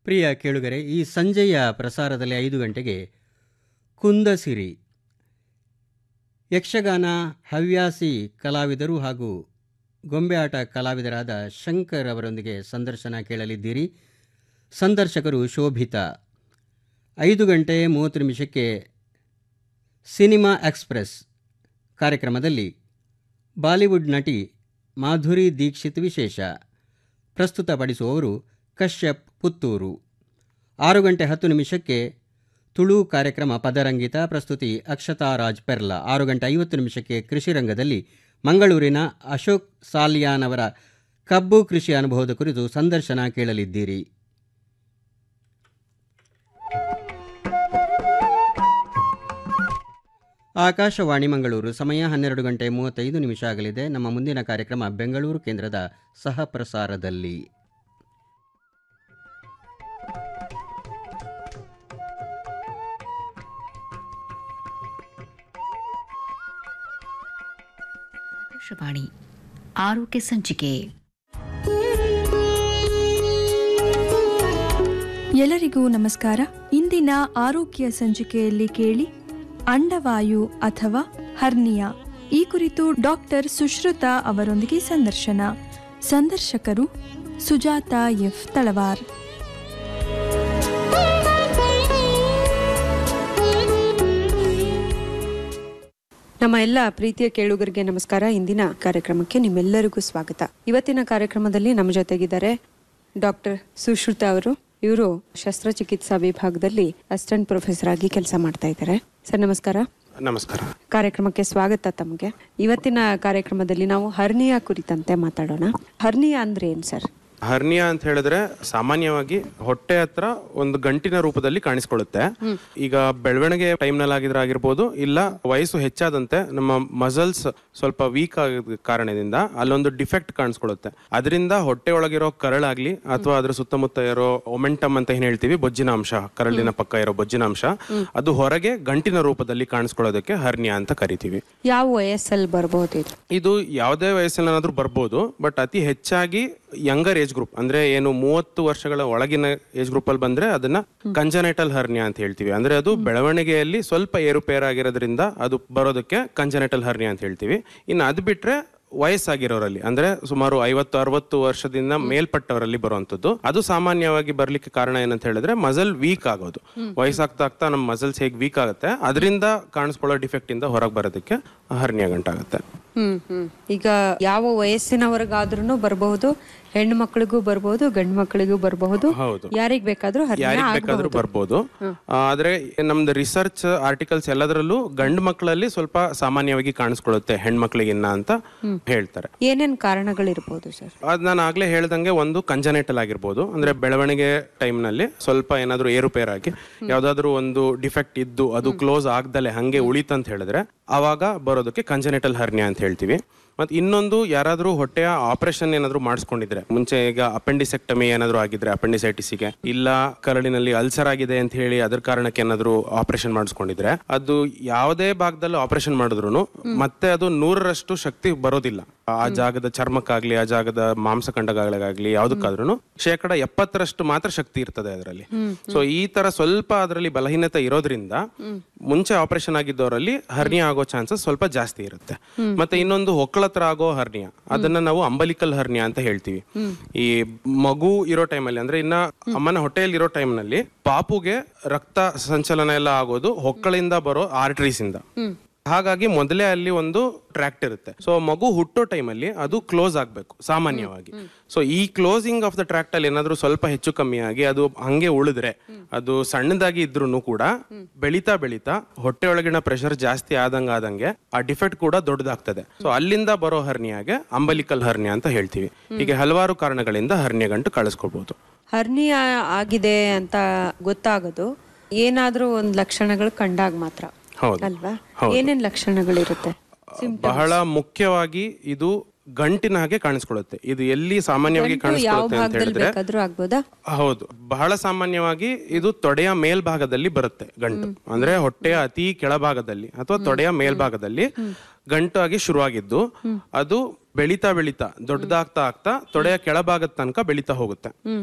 ಪ್ರಿಯ ಕೇಳುಗರೆ ಈ ಸಂಜೆಯ ಪ್ರಸಾರದಲ್ಲಿ ಐದು ಗಂಟೆಗೆ ಕುಂದಸಿರಿ ಯಕ್ಷಗಾನ ಹವ್ಯಾಸಿ ಕಲಾವಿದರು ಹಾಗೂ ಗೊಂಬೆ ಆಟ ಕಲಾವಿದರಾದ ಶಂಕರ್ ಅವರೊಂದಿಗೆ ಸಂದರ್ಶನ ಕೇಳಲಿದ್ದೀರಿ ಸಂದರ್ಶಕರು ಶೋಭಿತಾ ಐದು ಗಂಟೆ ಮೂವತ್ತು ನಿಮಿಷಕ್ಕೆ ಸಿನಿಮಾ ಎಕ್ಸ್ಪ್ರೆಸ್ ಕಾರ್ಯಕ್ರಮದಲ್ಲಿ ಬಾಲಿವುಡ್ ನಟಿ ಮಾಧುರಿ ದೀಕ್ಷಿತ್ ವಿಶೇಷ ಪ್ರಸ್ತುತಪಡಿಸುವವರು ಕಶ್ಯಪ್ ಪುತ್ತೂರು ಆರು ಗಂಟೆ ಹತ್ತು ನಿಮಿಷಕ್ಕೆ ತುಳು ಕಾರ್ಯಕ್ರಮ ಪದರಂಗಿತ ಪ್ರಸ್ತುತಿ ಅಕ್ಷತಾ ರಾಜ್ ಪೆರ್ಲಾ ಆರು ಗಂಟೆ ಐವತ್ತು ನಿಮಿಷಕ್ಕೆ ಕೃಷಿ ರಂಗದಲ್ಲಿ ಮಂಗಳೂರಿನ ಅಶೋಕ್ ಸಾಲಿಯಾನ್ ಅವರ ಕಬ್ಬು ಕೃಷಿ ಅನುಭವದ ಕುರಿತು ಸಂದರ್ಶನ ಕೇಳಲಿದ್ದೀರಿ ಆಕಾಶವಾಣಿ ಮಂಗಳೂರು ಸಮಯ ಹನ್ನೆರಡು ಗಂಟೆ ಮೂವತ್ತೈದು ನಿಮಿಷ ಆಗಲಿದೆ ನಮ್ಮ ಮುಂದಿನ ಕಾರ್ಯಕ್ರಮ ಬೆಂಗಳೂರು ಕೇಂದ್ರದ ಸಹ ಪ್ರಸಾರದಲ್ಲಿ ಆಕಾಶವಾಣಿ ಆರೋಗ್ಯ ಸಂಚಿಕೆ ಎಲ್ಲರಿಗೂ ನಮಸ್ಕಾರ ಇಂದಿನ ಆರೋಗ್ಯ ಸಂಚಿಕೆಯಲ್ಲಿ ಕೇಳಿ ಅಂಡವಾಯು ಅಥವಾ ಹರ್ನಿಯಾ ಈ ಕುರಿತು ಡಾಕ್ಟರ್ ಸುಶ್ರುತಾ ಅವರೊಂದಿಗೆ ಸಂದರ್ಶನ ಸಂದರ್ಶಕರು ಸುಜಾತ ಎಫ್ ತಳವಾರ್ ನಮ್ಮ ಎಲ್ಲ ಪ್ರೀತಿಯ ಕೇಳುಗರಿಗೆ ನಮಸ್ಕಾರ ಇಂದಿನ ಕಾರ್ಯಕ್ರಮಕ್ಕೆ ನಿಮ್ಮೆಲ್ಲರಿಗೂ ಸ್ವಾಗತ ಇವತ್ತಿನ ಕಾರ್ಯಕ್ರಮದಲ್ಲಿ ನಮ್ಮ ಜೊತೆಗಿದ್ದಾರೆ ಡಾಕ್ಟರ್ ಸುಶ್ರುತ ಅವರು ಇವರು ಶಸ್ತ್ರಚಿಕಿತ್ಸಾ ವಿಭಾಗದಲ್ಲಿ ಅಸಿಸ್ಟೆಂಟ್ ಪ್ರೊಫೆಸರ್ ಆಗಿ ಕೆಲಸ ಮಾಡ್ತಾ ಇದ್ದಾರೆ ಸರ್ ನಮಸ್ಕಾರ ನಮಸ್ಕಾರ ಕಾರ್ಯಕ್ರಮಕ್ಕೆ ಸ್ವಾಗತ ತಮಗೆ ಇವತ್ತಿನ ಕಾರ್ಯಕ್ರಮದಲ್ಲಿ ನಾವು ಹರ್ನಿಯಾ ಕುರಿತಂತೆ ಮಾತಾಡೋಣ ಹರ್ನಿಯಾ ಅಂದ್ರೆ ಏನ್ ಸರ್ ಹರ್ನಿಯಾ ಅಂತ ಹೇಳಿದ್ರೆ ಸಾಮಾನ್ಯವಾಗಿ ಹೊಟ್ಟೆ ಹತ್ರ ಒಂದು ಗಂಟಿನ ರೂಪದಲ್ಲಿ ಕಾಣಿಸ್ಕೊಳ್ಳುತ್ತೆ ಈಗ ಬೆಳವಣಿಗೆ ಟೈಮ್ ನಲ್ಲಿ ಆಗಿದ್ರೆ ಆಗಿರ್ಬೋದು ಇಲ್ಲ ವಯಸ್ಸು ಹೆಚ್ಚಾದಂತೆ ನಮ್ಮ ಮಸಲ್ಸ್ ಸ್ವಲ್ಪ ವೀಕ್ ಆಗ ಕಾರಣದಿಂದ ಅಲ್ಲೊಂದು ಡಿಫೆಕ್ಟ್ ಕಾಣಿಸ್ಕೊಳ್ಳುತ್ತೆ ಅದರಿಂದ ಹೊಟ್ಟೆ ಒಳಗಿರೋ ಕರಳಾಗ್ಲಿ ಅಥವಾ ಅದ್ರ ಸುತ್ತಮುತ್ತ ಇರೋ ಒಮೆಂಟಮ್ ಅಂತ ಏನ್ ಹೇಳ್ತೀವಿ ಬೊಜ್ಜಿನ ಅಂಶ ಕರಳಿನ ಪಕ್ಕ ಇರೋ ಬೊಜ್ಜಿನ ಅಂಶ ಅದು ಹೊರಗೆ ಗಂಟಿನ ರೂಪದಲ್ಲಿ ಕಾಣಿಸ್ಕೊಳ್ಳೋದಕ್ಕೆ ಹರ್ನಿಯಾ ಅಂತ ಕರಿತೀವಿ ಯಾವ ವಯಸ್ಸಲ್ಲಿ ಬರ್ಬೋದು ಇದು ಇದು ಯಾವುದೇ ವಯಸ್ಸಿನಾದ್ರೂ ಬರ್ಬೋದು ಬಟ್ ಅತಿ ಹೆಚ್ಚಾಗಿ ಯಂಗರ್ ಏಜ್ ಗ್ರೂಪ್ ಅಂದ್ರೆ ಏನು ಮೂವತ್ತು ವರ್ಷಗಳ ಒಳಗಿನ ಏಜ್ ಗ್ರೂಪ್ ಅಲ್ಲಿ ಬಂದ್ರೆ ಅದನ್ನ ಕಂಜನೆಟಲ್ ಹರ್ನಿಯಾ ಅಂತ ಹೇಳ್ತೀವಿ ಅಂದ್ರೆ ಅದು ಬೆಳವಣಿಗೆಯಲ್ಲಿ ಸ್ವಲ್ಪ ಏರುಪೇರು ಆಗಿರೋದ್ರಿಂದ ಅದು ಬರೋದಕ್ಕೆ ಕಂಜನೆಟಲ್ ಹರ್ನಿಯಾ ಅಂತ ಹೇಳ್ತೀವಿ ಇನ್ನು ಅದು ಬಿಟ್ರೆ ವಯಸ್ಸಾಗಿರೋರಲ್ಲಿ ಅಂದ್ರೆ ಸುಮಾರು ಐವತ್ತು ಅರವತ್ತು ವರ್ಷದಿಂದ ಮೇಲ್ಪಟ್ಟವರಲ್ಲಿ ಬರುವಂತದ್ದು ಅದು ಸಾಮಾನ್ಯವಾಗಿ ಬರ್ಲಿಕ್ಕೆ ಕಾರಣ ಏನಂತ ಹೇಳಿದ್ರೆ ಮಸಲ್ ವೀಕ್ ಆಗೋದು ವಯಸ್ಸಾಗ್ತಾ ಆಗ್ತಾ ನಮ್ಮ ಮಸಲ್ಸ್ ಹೇಗೆ ವೀಕ್ ಆಗುತ್ತೆ ಅದರಿಂದ ಕಾಣಿಸ್ಕೊಳ್ಳೋ ಡಿಫೆಕ್ಟ್ ಇಂದ ಹೊರಗೆ ಬರೋದಕ್ಕೆ ಹರ್ನಿಯಾ ಗಂಟಾಗುತ್ತೆ ಹ್ಮ್ ಹ್ಮ್ ಈಗ ಯಾವ ವಯಸ್ಸಿನವರೆಗಾದ್ರೂ ಬರಬಹುದು ಹೆಣ್ಣು ಮಕ್ಕಳಿಗೂ ಬರಬಹುದು ಗಂಡು ಮಕ್ಕಳಿಗೂ ಬರಬಹುದು ಹೌದು ಯಾರಿಗ್ ಬೇಕಾದ್ರೂ ಹರ್ನಿಯಾ ಯಾರಿಗ್ ಬೇಕಾದ್ರೂ ಬರ್ಬೋದು ಆ, ಆದ್ರೆ ನಮ್ದು ರಿಸರ್ಚ್ ಆರ್ಟಿಕಲ್ಸ್ ಎಲ್ಲದರಲ್ಲೂ ಗಂಡು ಮಕ್ಕಳಲ್ಲಿ ಸ್ವಲ್ಪ ಸಾಮಾನ್ಯವಾಗಿ ಕಾಣಿಸ್ಕೊಳ್ಳುತ್ತೆ ಹೆಣ್ಮಕ್ಳಿಗಿನ್ನ ಅಂತ ಹೇಳ್ತಾರೆ ಏನೇನ್ ಕಾರಣಗಳಿರ್ಬೋದು ಸರ್ ಅದ್ ನಾನು ಆಗ್ಲೇ ಹೇಳ್ದಂಗೆ ಒಂದು ಕಂಜನೆಟಲ್ ಆಗಿರ್ಬೋದು ಅಂದ್ರೆ ಬೆಳವಣಿಗೆ time ನಲ್ಲಿ ಸ್ವಲ್ಪ ಏನಾದ್ರೂ ಏರುಪೇರಾಗಿ ಯಾವ್ದಾದ್ರು ಒಂದು ಡಿಫೆಕ್ಟ್ ಇದ್ದು ಅದು ಕ್ಲೋಸ್ ಆಗ್ದಲೆ ಹಂಗೆ ಉಳಿತಂತ ಹೇಳಿದ್ರೆ ಅವಾಗ ಬರೋದಕ್ಕೆ ಕಂಜನೆಟಲ್ ಹರ್ನಿಯಾ ಅಂತ ಹೇಳ್ತೀವಿ ಮತ್ತೆ ಇನ್ನೊಂದು ಯಾರಾದ್ರೂ ಹೊಟ್ಟೆಯ ಆಪರೇಷನ್ ಏನಾದ್ರು ಮಾಡಿಸ್ಕೊಂಡಿದ್ರೆ ಮುಂಚೆ ಈಗ ಅಪೆಂಡಿಸೆಕ್ಟಮಿ ಏನಾದ್ರು ಆಗಿದ್ರೆ ಅಪೆಂಡಿಸೈಟಿಸ್ಗೆ ಇಲ್ಲ ಕರಳಿನಲ್ಲಿ ಅಲ್ಸರ್ ಆಗಿದೆ ಅಂತ ಹೇಳಿ ಅದ್ರ ಕಾರಣಕ್ಕೆ ಏನಾದ್ರು ಆಪರೇಷನ್ ಮಾಡಿಸ್ಕೊಂಡಿದ್ರೆ ಅದು ಯಾವುದೇ ಭಾಗದಲ್ಲಿ ಆಪರೇಷನ್ ಮಾಡಿದ್ರು ಮತ್ತೆ ಅದು ನೂರರಷ್ಟು ಶಕ್ತಿ ಬರೋದಿಲ್ಲ ಆ ಜಾಗದ ಚರ್ಮಕ್ಕಾಗ್ಲಿ ಆ ಜಾಗದ ಮಾಂಸಖಂಡಗಳಾಗ್ಲಿ ಯಾವ್ದಕ್ಕಾದ್ರೂ ಶೇಕಡ ಎಪ್ಪತ್ತರಷ್ಟು ಮಾತ್ರ ಶಕ್ತಿ ಇರ್ತದೆ ಅದರಲ್ಲಿ ಸೊ ಈ ತರ ಸ್ವಲ್ಪ ಅದರಲ್ಲಿ ಬಲಹೀನತೆ ಇರೋದ್ರಿಂದ ಮುಂಚೆ ಆಪರೇಷನ್ ಆಗಿದ್ದವರಲ್ಲಿ ಹರ್ನಿಯಾ ಆಗೋ ಚಾನ್ಸಸ್ ಸ್ವಲ್ಪ ಜಾಸ್ತಿ ಇರುತ್ತೆ ಮತ್ತೆ ಇನ್ನೊಂದು ಹೊಕ್ಕಳತ್ರ ಆಗೋ ಹರ್ನಿಯಾ ಅದನ್ನ ನಾವು ಅಂಬಲಿಕಲ್ ಹರ್ನಿಯಾ ಅಂತ ಹೇಳ್ತೀವಿ ಈ ಮಗು ಇರೋ ಟೈಮಲ್ಲಿ ಅಂದ್ರೆ ಇನ್ನ ಅಮ್ಮನ ಹೊಟ್ಟೆಯಲ್ಲಿ ಇರೋ ಟೈಮ್ನಲ್ಲಿ ಪಾಪುಗೆ ರಕ್ತ ಸಂಚಲನ ಎಲ್ಲ ಆಗೋದು ಹೊಕ್ಕಳಿಂದ ಬರೋ ಆರ್ಟರೀಸ್ ಇಂದ ಹಾಗಾಗಿ ಮೊದಲೇ ಅಲ್ಲಿ ಒಂದು ಟ್ರ್ಯಾಕ್ಟ್ ಇರುತ್ತೆ ಸೊ ಮಗು ಹುಟ್ಟೋ ಟೈಮಲ್ಲಿ ಅದು ಕ್ಲೋಸ್ ಆಗ್ಬೇಕು ಸಾಮಾನ್ಯವಾಗಿ ಸೊ ಈ ಕ್ಲೋಸಿಂಗ್ ಆಫ್ ದ ಟ್ರ್ಯಾಕ್ಟ್ ಅಲ್ಲಿ ಏನಾದ್ರೂ ಸ್ವಲ್ಪ ಹೆಚ್ಚು ಕಮ್ಮಿ ಆಗಿ ಅದು ಹಂಗೆ ಉಳಿದ್ರೆ ಅದು ಸಣ್ಣದಾಗಿ ಇದ್ರೂ ಕೂಡ ಬೆಳೀತಾ ಬೆಳೀತಾ ಹೊಟ್ಟೆ ಒಳಗಿನ ಪ್ರೆಷರ್ ಜಾಸ್ತಿ ಆದಂಗ ಆದಂಗೆ ಆ ಡಿಫೆಕ್ಟ್ ಕೂಡ ದೊಡ್ಡದಾಗ್ತದೆ ಸೊ ಅಲ್ಲಿಂದ ಬರೋ ಹರ್ನಿಯಾಗೆ ಅಂಬಲಿಕಲ್ ಹರ್ನಿಯಾ ಅಂತ ಹೇಳ್ತೀವಿ ಹೀಗೆ ಹಲವಾರು ಕಾರಣಗಳಿಂದ ಹರ್ನಿಯ ಗಂಟು ಕಳಿಸ್ಕೊಳ್ಬಹುದು ಹರ್ನಿಯಾ ಆಗಿದೆ ಅಂತ ಗೊತ್ತಾಗೋದು ಏನಾದ್ರೂ ಒಂದ್ ಲಕ್ಷಣಗಳು ಕಂಡಾಗ ಮಾತ್ರ ಹೌದು ಅಲ್ವಾ ಏನೇನ್ ಲಕ್ಷಣಗಳಿರುತ್ತೆ ಬಹಳ ಮುಖ್ಯವಾಗಿ ಇದು ಗಂಟಿನ ಹಾಗೆ ಕಾಣಿಸ್ಕೊಳ್ಳುತ್ತೆ ಇದು ಎಲ್ಲಿ ಸಾಮಾನ್ಯವಾಗಿ ಯಾವ ಕಾಣಿಸ್ಕೊಳ್ಳುತ್ತೆ ಅಂತ ಭಾಗದಲ್ಲಿ ಹೇಳಿದ್ರೆ ಬೇಕಾದ್ರೂ ಆಗ್ಬೋದಾ ಹೌದು ಬಹಳ ಸಾಮಾನ್ಯವಾಗಿ ಇದು ತೊಡೆಯ ಮೇಲ್ಭಾಗದಲ್ಲಿ ಬರುತ್ತೆ ಗಂಟು ಅಂದ್ರೆ ಹೊಟ್ಟೆಯ ಅತಿ ಕೆಳಭಾಗದಲ್ಲಿ ಅಥವಾ ತೊಡೆಯ ಮೇಲ್ಭಾಗದಲ್ಲಿ ಗಂಟು ಆಗಿ ಶುರುವಾಗಿದ್ದು ಅದು ಬೆಳೀತಾ ಬೆಳೀತಾ ದೊಡ್ಡದಾಗ್ತಾ ಆಗ್ತಾ ತೊಡೆಯ ಕೆಳಭಾಗದ ತನಕ ಬೆಳೀತಾ ಹೋಗುತ್ತೆ